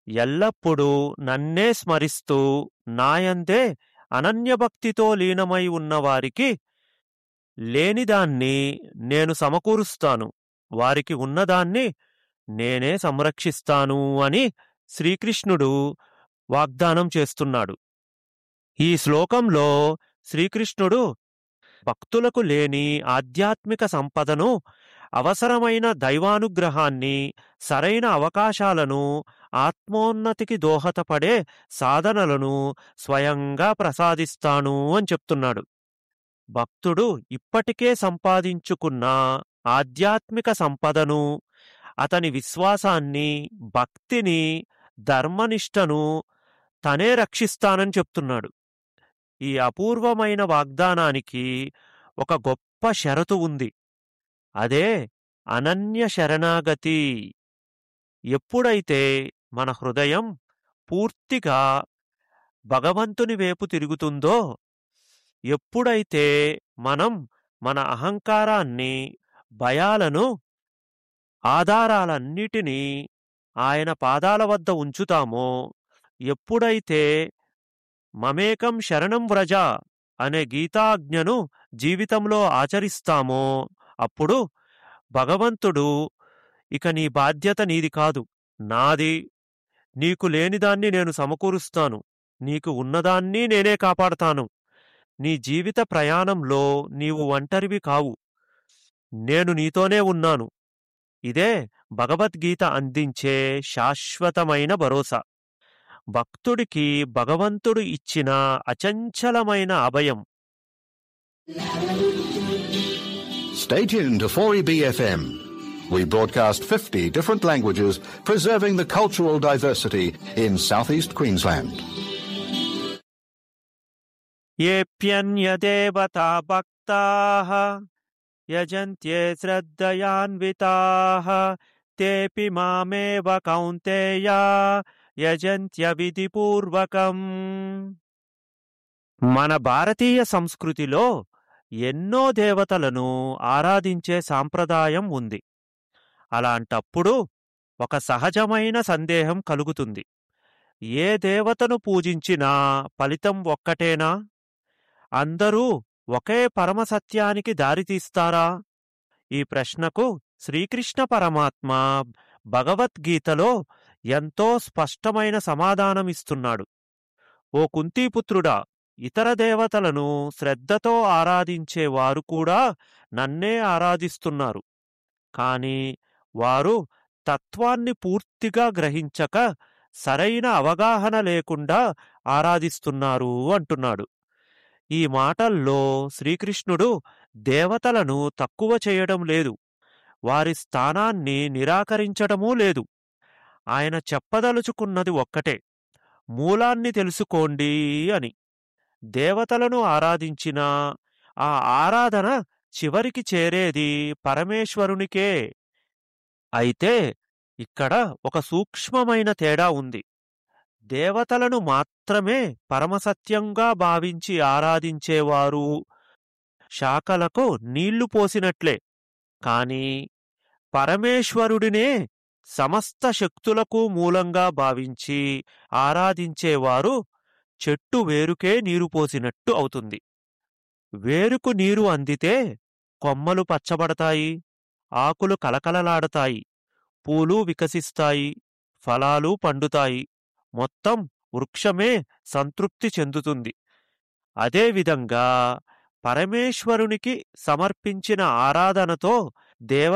ఎల్లప్పుడూ నన్నే స్మరిస్తూ నాయందే అనన్యభక్తితో లీనమై ఉన్నవారికి లేనిదాన్ని నేను సమకూరుస్తాను వారికి ఉన్నదాన్ని నేనే సంరక్షిస్తాను అని శ్రీకృష్ణుడు వాగ్దానం చేస్తున్నాడు ఈ శ్లోకంలో శ్రీకృష్ణుడు భక్తులకు లేని ఆధ్యాత్మిక సంపదను అవసరమైన దైవానుగ్రహాన్ని సరైన అవకాశాలను ఆత్మోన్నతికి దోహదపడే సాధనలను స్వయంగా ప్రసాదిస్తాను అని చెప్తున్నాడు భక్తుడు ఇప్పటికే సంపాదించుకున్న ఆధ్యాత్మిక సంపదను అతని విశ్వాసాన్ని భక్తిని ధర్మనిష్టను తనే రక్షిస్తానని చెప్తున్నాడు ఈ అపూర్వమైన వాగ్దానానికి ఒక గొప్ప షరతు ఉంది అదే అనన్య శరణాగతి ఎప్పుడైతే మన హృదయం పూర్తిగా భగవంతుని వైపు తిరుగుతుందో ఎప్పుడైతే మనం మన అహంకారాన్ని భయాలను ఆధారాలన్నిటినీ ఆయన పాదాల వద్ద ఉంచుతామో ఎప్పుడైతే మమేకం శరణం వ్రజ అనే గీతాజ్ఞను జీవితంలో ఆచరిస్తామో అప్పుడు భగవంతుడు ఇక నీ బాధ్యత నీది కాదు నాది నీకు లేనిదాన్ని నేను సమకూరుస్తాను నీకు ఉన్నదాన్ని నేనే కాపాడతాను నీ జీవిత ప్రయాణంలో నీవు ఒంటరివి కావు నేను నీతోనే ఉన్నాను ఇదే భగవద్గీత అందించే శాశ్వతమైన భరోసా భక్తుడికి భగవంతుడు ఇచ్చిన అచంచలమైన అభయం Stay tuned to 4EBFM. We broadcast 50 different languages, preserving the cultural diversity in southeast Queensland. ఏప్యన్యదేవతా భక్తాః యజంత్యే శ్రద్ధయాన్వితాః తేపి మామేవ Kaunteya యజంత్య విధిపూర్వకం మన భారతీయ సంస్కృతిలో ఎన్నో దేవతలను ఆరాధించే సాంప్రదాయం ఉంది అలాంటప్పుడు ఒక సహజమైన సందేహం కలుగుతుంది ఏ దేవతను పూజించినా ఫలితం ఒక్కటేనా అందరూ ఒకే పరమసత్యానికి దారితీస్తారా ఈ ప్రశ్నకు శ్రీకృష్ణ పరమాత్మ భగవద్గీతలో ఎంతో స్పష్టమైన సమాధానమిస్తున్నాడు ఓ కుంతీపుత్రుడా ఇతర దేవతలను శ్రద్ధతో ఆరాధించేవారు కూడా నన్నే ఆరాధిస్తున్నారు కాని వారు తత్వాన్ని పూర్తిగా గ్రహించక సరైన అవగాహన లేకుండా ఆరాధిస్తున్నారు అంటున్నాడు ఈ మాటల్లో శ్రీకృష్ణుడు దేవతలను తక్కువ చేయడం లేదు వారి స్థానాన్ని నిరాకరించడమూ లేదు ఆయన చెప్పదలుచుకున్నది ఒక్కటే మూలాన్ని తెలుసుకోండి అని దేవతలను ఆరాధించిన ఆ ఆరాధన చివరికి చేరేది పరమేశ్వరునికే అయితే ఇక్కడ ఒక సూక్ష్మమైన తేడా ఉంది దేవతలను మాత్రమే పరమసత్యంగా భావించి ఆరాధించేవారు శాఖలకు నీళ్లు పోసినట్లే కాని పరమేశ్వరుడినే సమస్త శక్తులకు మూలంగా భావించి ఆరాధించేవారు చెట్టు వేరుకే నీరు పోసినట్టు అవుతుంది వేరుకు నీరు అందితే కొమ్మలు పచ్చబడతాయి ఆకులు కలకలలాడతాయి పూలు వికసిస్తాయి ఫలాలు పండుతాయి మొత్తం వృక్షమే సంతృప్తి చెందుతుంది అదేవిధంగా పరమేశ్వరునికి సమర్పించిన ఆరాధనతో దేవ